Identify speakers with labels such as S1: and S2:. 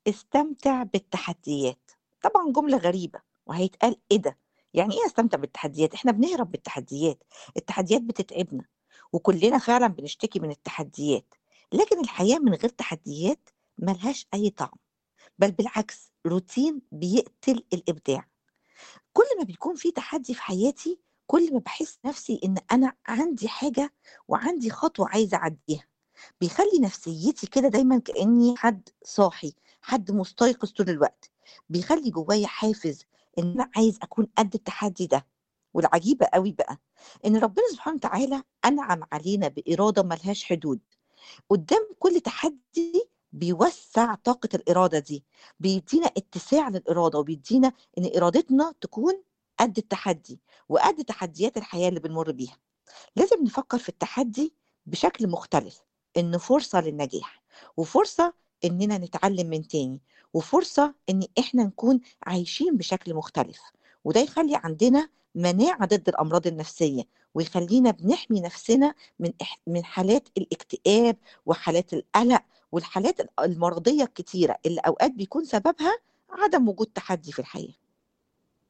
S1: استمتع بالتحديات طبعا جملة غريبة وهيتقال ايه ده يعني ايه استمتع بالتحديات احنا بنهرب بالتحديات التحديات بتتعبنا وكلنا فعلا بنشتكي من التحديات لكن الحياة من غير تحديات ملهاش اي طعم بل بالعكس روتين بيقتل الابداع كل ما بيكون في تحدي في حياتي كل ما بحس نفسي ان انا عندي حاجة وعندي خطوة عايزة اعديها بيخلّي نفسيتي كده دايمًا كإني حد صاحي، حد مستيقظ طول الوقت، بيخلّي جوايا حافز إن أنا عايز أكون قد التحدي ده، والعجيبة أوي بقى إن ربنا سبحانه وتعالى أنعم علينا بإرادة ما لهاش حدود، قدّام كل تحدي بيوسّع طاقة الإرادة دي، بيدّينا اتساع للإرادة، وبيدّينا إن إرادتنا تكون قد التحدي، وقد تحديات الحياة اللي بنمُر بيها. لازم نفكر في التحدي بشكل مختلف إنه فرصة للنجاح وفرصة إننا نتعلم من تاني وفرصة إن إحنا نكون عايشين بشكل مختلف وده يخلي عندنا مناعة ضد الأمراض النفسية ويخلينا بنحمي نفسنا من إح- من حالات الاكتئاب وحالات القلق والحالات المرضية الكتيرة اللي أوقات بيكون سببها عدم وجود تحدي في الحياة